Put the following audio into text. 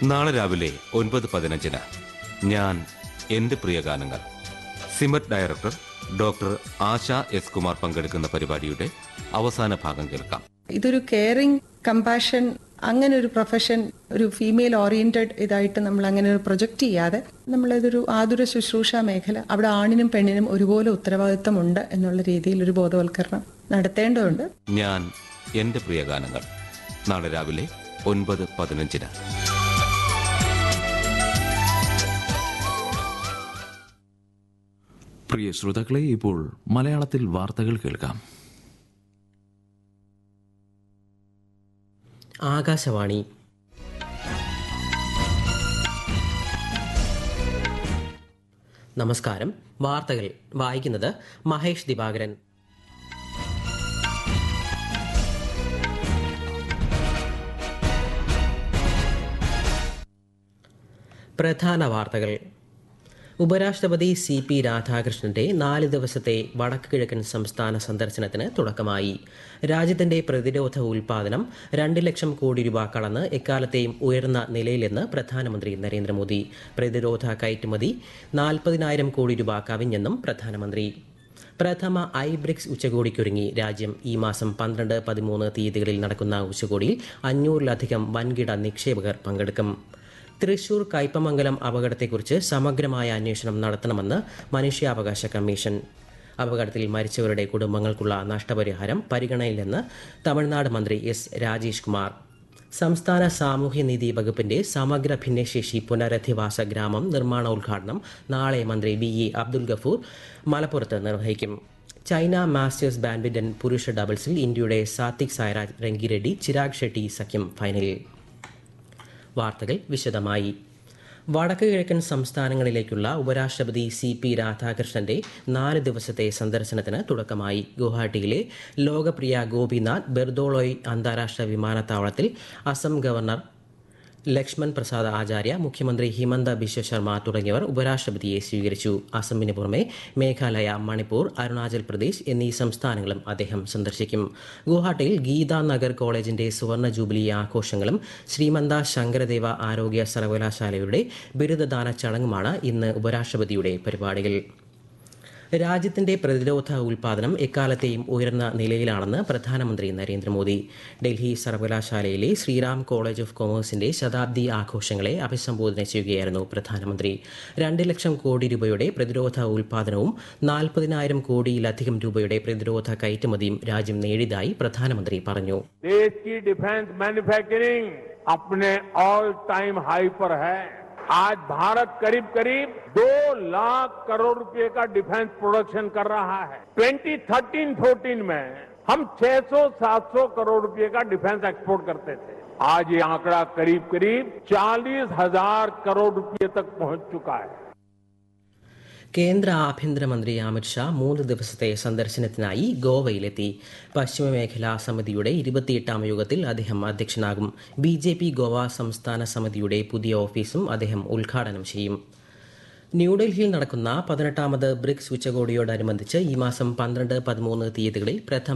നാളെ രാവിലെ ഒൻപത് പതിനഞ്ചിന് ഞാൻ എന്റെ പ്രിയ ഗാനങ്ങൾ SIMET director doctor Asha S Kumar പങ്കെടുക്കുന്ന പരിപാടിയുടെ അവസാന ഭാഗം കേൾക്കാം ഇതൊരു കെയറിംഗ് കമ്പാഷൻ അങ്ങനെ ഒരു പ്രൊഫഷൻ ഒരു ഫീമെയിൽ ഓറിയന്റഡ് ഇതായിട്ട് നമ്മൾ അങ്ങനെ ഒരു പ്രൊജക്റ്റ് ചെയ്യാതെ നമ്മളിതൊരു ആതുര ശുശ്രൂഷ മേഖല അവിടെ ആണിനും പെണ്ണിനും ഒരുപോലെ ഉത്തരവാദിത്തമുണ്ട് എന്നുള്ള രീതിയിൽ ഒരു ബോധവൽക്കരണം നടത്തേണ്ടതുണ്ട് ഞാൻ എന്റെ പ്രിയ ഗാനങ്ങൾ നാളെ രാവിലെ ഒൻപത് പതിനഞ്ചിന് പ്രിയ ശ്രോതാക്കളെ ഇപ്പോൾ മലയാളത്തിൽ വാർത്തകൾ കേൾക്കാം ആകാശവാണി നമസ്കാരം വാർത്തകൾ വായിക്കുന്നത് മഹേഷ് ദിവാകരൻ പ്രധാന വാർത്തകൾ ഉപരാഷ്ട്രപതി സി പി രാധാകൃഷ്ണന്റെ നാല് ദിവസത്തെ വടക്ക് കിഴക്കൻ സംസ്ഥാന സന്ദർശനത്തിന് തുടക്കമായി രാജ്യത്തിന്റെ പ്രതിരോധ ഉൽപാദനം രണ്ട് ലക്ഷം കോടി രൂപ കടന്ന് എക്കാലത്തെയും ഉയർന്ന നിലയിലെന്ന് പ്രധാനമന്ത്രി നരേന്ദ്രമോദി പ്രതിരോധ കയറ്റുമതി നാൽപ്പതിനായിരം കോടി രൂപ കവിഞ്ഞെന്നും പ്രധാനമന്ത്രി പ്രഥമ ഐ ബ്രിക്സ് ഉച്ചകോടിക്കൊരുങ്ങി രാജ്യം ഈ മാസം പന്ത്രണ്ട് പതിമൂന്ന് തീയതികളിൽ നടക്കുന്ന ഉച്ചകോടിയിൽ അഞ്ഞൂറിലധികം വൻകിട നിക്ഷേപകർ പങ്കെടുക്കും തൃശൂർ കയ്പമംഗലം അപകടത്തെക്കുറിച്ച് സമഗ്രമായ അന്വേഷണം നടത്തണമെന്ന് മനുഷ്യാവകാശ കമ്മീഷൻ അപകടത്തിൽ മരിച്ചവരുടെ കുടുംബങ്ങൾക്കുള്ള നഷ്ടപരിഹാരം പരിഗണനയിലെന്ന് തമിഴ്നാട് മന്ത്രി എസ് രാജേഷ് കുമാർ സംസ്ഥാന സാമൂഹ്യനീതി വകുപ്പിന്റെ സമഗ്ര ഭിന്നശേഷി പുനരധിവാസ ഗ്രാമം നിർമ്മാണോദ്ഘാടനം നാളെ മന്ത്രി ബി ഇ അബ്ദുൽ ഗഫൂർ മലപ്പുറത്ത് നിർവഹിക്കും ചൈന മാസ്റ്റേഴ്സ് ബാഡ്മിന്റൺ പുരുഷ ഡബിൾസിൽ ഇന്ത്യയുടെ സാത്വിക് സായ്രാജ് രംഗിറെഡ്ഡി ചിരാഗ് ഷെട്ടി സഖ്യം ഫൈനലിൽ വാർത്തകൾ വിശദമായി വടക്ക് കിഴക്കൻ സംസ്ഥാനങ്ങളിലേക്കുള്ള ഉപരാഷ്ട്രപതി സി പി രാധാകൃഷ്ണന്റെ നാല് ദിവസത്തെ സന്ദർശനത്തിന് തുടക്കമായി ഗുവാഹട്ടിയിലെ ലോകപ്രിയ ഗോപിനാഥ് ബെർദോളോയ് അന്താരാഷ്ട്ര വിമാനത്താവളത്തിൽ അസം ഗവർണർ ലക്ഷ്മൺ പ്രസാദ് ആചാര്യ മുഖ്യമന്ത്രി ഹിമന്ത ബിശ്വ ശർമ്മ തുടങ്ങിയവർ ഉപരാഷ്ട്രപതിയെ സ്വീകരിച്ചു അസമിന് പുറമെ മേഘാലയ മണിപ്പൂർ അരുണാചൽ പ്രദേശ് എന്നീ സംസ്ഥാനങ്ങളും അദ്ദേഹം സന്ദർശിക്കും ഗുവാഹട്ടിയിൽ ഗീതാ നഗർ കോളേജിന്റെ സുവർണ ജൂബിലി ആഘോഷങ്ങളും ശ്രീമന്ത ശങ്കരദേവ ആരോഗ്യ സർവകലാശാലയുടെ ബിരുദദാന ചടങ്ങുമാണ് ഇന്ന് ഉപരാഷ്ട്രപതിയുടെ പരിപാടികൾ രാജ്യത്തിന്റെ പ്രതിരോധ ഉൽപാദനം എക്കാലത്തെയും ഉയർന്ന നിലയിലാണെന്ന് പ്രധാനമന്ത്രി നരേന്ദ്രമോദി ഡൽഹി സർവകലാശാലയിലെ ശ്രീറാം കോളേജ് ഓഫ് കൊമേഴ്സിന്റെ ശതാബ്ദി ആഘോഷങ്ങളെ അഭിസംബോധന ചെയ്യുകയായിരുന്നു പ്രധാനമന്ത്രി രണ്ട് ലക്ഷം കോടി രൂപയുടെ പ്രതിരോധ ഉൽപാദനവും നാൽപ്പതിനായിരം കോടിയിലധികം രൂപയുടെ പ്രതിരോധ കയറ്റുമതിയും രാജ്യം നേടിയതായി പ്രധാനമന്ത്രി പറഞ്ഞു देश की डिफेंस मैन्युफैक्चरिंग अपने ऑल टाइम हाई पर है आज भारत करीब करीब दो लाख करोड़ रुपए का डिफेंस प्रोडक्शन कर रहा है 2013-14 में हम 600-700 करोड़ रुपए का डिफेंस एक्सपोर्ट करते थे आज ये आंकड़ा करीब करीब चालीस हजार करोड़ रुपए तक पहुंच चुका है കേന്ദ്ര ആഭ്യന്തരമന്ത്രി അമിത്ഷാ മൂന്ന് ദിവസത്തെ സന്ദർശനത്തിനായി ഗോവയിലെത്തി പശ്ചിമ മേഖലാ സമിതിയുടെ ഇരുപത്തിയെട്ടാം യോഗത്തിൽ അദ്ദേഹം അധ്യക്ഷനാകും ബി ജെ പി ഗോവ സംസ്ഥാന സമിതിയുടെ പുതിയ ഓഫീസും അദ്ദേഹം ഉദ്ഘാടനം ചെയ്യും ന്യൂഡൽഹിയിൽ നടക്കുന്ന പതിനെട്ടാമത് ബ്രിക്സ് ഉച്ചകോടിയോടനുബന്ധിച്ച് ഈ മാസം പന്ത്രണ്ട് പതിമൂന്ന് തീയതികളിൽ പ്രഥമ